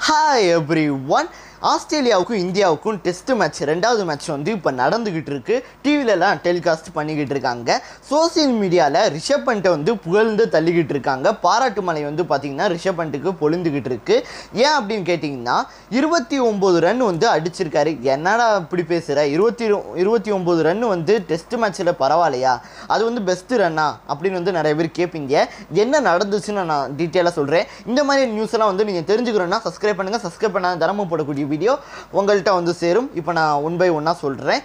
hi every one ஆஸ்திரேலியாவுக்கும் இந்தியாவுக்கும் test match ரெண்டாவது match வந்து இப்போ நடந்துக்கிட்டு இருக்கு டிவிலலாம் டெலிகாஸ்ட் பண்ணிக்கிட்டு இருக்காங்க சோசியல் மீடியாவில் ரிஷப் பண்ட்டை வந்து புகழ்ந்து தள்ளிக்கிட்டு இருக்காங்க பாராட்டு மலை வந்து பார்த்திங்கன்னா ரிஷப் பண்ட்டுக்கு பொழிந்துக்கிட்டு இருக்கு ஏன் அப்படின்னு கேட்டிங்கன்னா இருபத்தி ஒம்பது ரன் வந்து அடிச்சிருக்காரு என்னடா இப்படி பேசுகிற இருபத்தி இருபத்தி ஒம்பது ரன் வந்து டெஸ்ட் மேட்ச்சில் பரவாயில்லையா அது வந்து பெஸ்ட்டு ரன்னா அப்படின்னு வந்து நிறைய பேர் கேட்பீங்க என்ன நடந்துச்சுன்னு நான் டீட்டெயிலாக சொல்கிறேன் இந்த மாதிரி நியூஸ் எல்லாம் வந்து நீங்கள் தெரிஞ்சுக்கணும்னா சப்ஸ்கிரைப் பண்ணுங்கள் சப்ஸ்கிரைப் பண்ணாத தினமும் போடக்கூடிய வீடியோ உங்கள்கிட்ட வந்து சேரும் இப்போ நான் ஒன் பை ஒன்னாக சொல்கிறேன்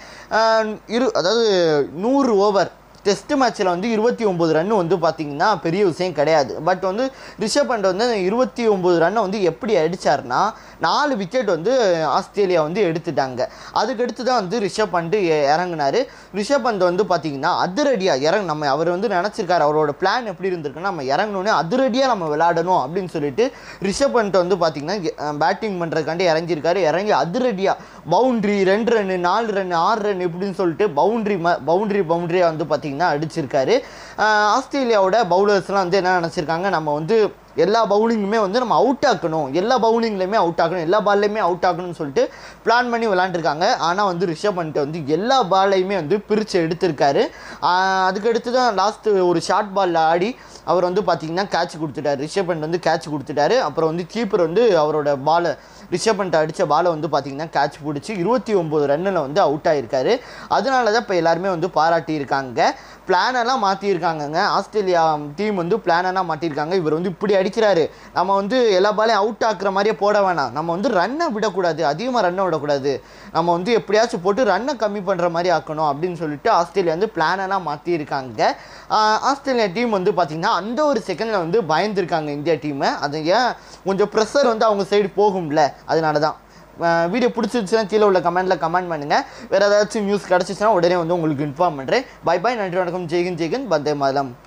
இரு அதாவது நூறு ஓவர் டெஸ்ட் மேட்ச்சில் வந்து இருபத்தி ஒம்பது ரன் வந்து பார்த்திங்கன்னா பெரிய விஷயம் கிடையாது பட் வந்து ரிஷப் பண்ட் வந்து இருபத்தி ஒம்பது ரன்னை வந்து எப்படி அடித்தார்னா நாலு விக்கெட் வந்து ஆஸ்திரேலியா வந்து எடுத்துட்டாங்க அதுக்கடுத்து தான் வந்து ரிஷப் பண்ட் இறங்குனாரு ரிஷப் பண்ட் வந்து பார்த்திங்கன்னா அதிரடியாக இறங்க நம்ம அவர் வந்து நினச்சிருக்காரு அவரோட பிளான் எப்படி இருந்திருக்குன்னா நம்ம இறங்கணுன்னே அதிரடியாக நம்ம விளையாடணும் அப்படின்னு சொல்லிட்டு ரிஷப் பண்ட் வந்து பார்த்திங்கன்னா பேட்டிங் பண்ணுறதுக்காண்டி இறங்கியிருக்காரு இறங்கி அதிரடியாக பவுண்ட்ரி ரெண்டு ரன்னு நாலு ரன் ஆறு ரன் இப்படின்னு சொல்லிட்டு பவுண்ட்ரி ம பவுண்ட்ரி பவுண்ட்ரியாக வந்து பார்த்திங்கன்னா அடிச்சிருக்காரு ஆஹ் ஆஸ்திரேலியாவோட பவுலர்ஸ்லாம் வந்து என்ன நினச்சிருக்காங்க நம்ம வந்து எல்லா பவுலிங்குமே வந்து நம்ம அவுட் ஆக்கணும் எல்லா பவுலிங்லையுமே அவுட் ஆக்கணும் எல்லா பால்லையுமே அவுட் ஆக்கணும்னு சொல்லிட்டு பிளான் பண்ணி விளாண்டுருக்காங்க ஆனால் வந்து ரிஷப் பண்ணிட்டு வந்து எல்லா பால்லையுமே வந்து பிரித்து எடுத்திருக்காரு ஆஹ் அதுக்கடுத்து தான் லாஸ்ட்டு ஒரு ஷார்ட் பாலில் ஆடி அவர் வந்து பார்த்திங்கன்னா கேட்ச் கொடுத்துட்டாரு ரிஷப் பண்ட் வந்து கேட்ச் கொடுத்துட்டாரு அப்புறம் வந்து கீப்பர் வந்து அவரோட பாலை ரிஷப் பண்ட் அடித்த பாலை வந்து பார்த்திங்கன்னா கேட்ச் பிடிச்சி இருபத்தி ஒம்பது ரன்னில் வந்து அவுட் ஆகிருக்காரு அதனால தான் இப்போ எல்லாருமே வந்து பாராட்டியிருக்காங்க பிளானெல்லாம் மாற்றியிருக்காங்கங்க ஆஸ்திரேலியா டீம் வந்து பிளானெல்லாம் மாற்றிருக்காங்க இவர் வந்து இப்படி அடிக்கிறாரு நம்ம வந்து எல்லா பாலையும் அவுட் ஆக்குற மாதிரியே போட வேணாம் நம்ம வந்து ரன்னை விடக்கூடாது அதிகமாக ரன்னை விடக்கூடாது நம்ம வந்து எப்படியாச்சும் போட்டு ரன்னை கம்மி பண்ணுற மாதிரி ஆக்கணும் அப்படின்னு சொல்லிட்டு ஆஸ்திரேலியா வந்து பிளானெல்லாம் மாற்றிருக்காங்க ஆஸ்திரேலியா டீம் வந்து பார்த்திங்கன்னா அந்த ஒரு செகண்டில் வந்து பயந்துருக்காங்க இந்தியா டீமை அது ஏன் கொஞ்சம் ப்ரெஷர் வந்து அவங்க சைடு போகும்ல அதனால தான் வீடியோ பிடிச்சிருச்சுன்னா கீழே உள்ள கமெண்ட்டில் கமெண்ட் பண்ணுங்கள் வேறு ஏதாச்சும் நியூஸ் கிடச்சிச்சுன்னா உடனே வந்து உங்களுக்கு இன்ஃபார்ம் பண்ணுறேன் பை பை நன்றி வணக்கம் ஜெய்கன் ஜெய்கன் பந்தே மாதம்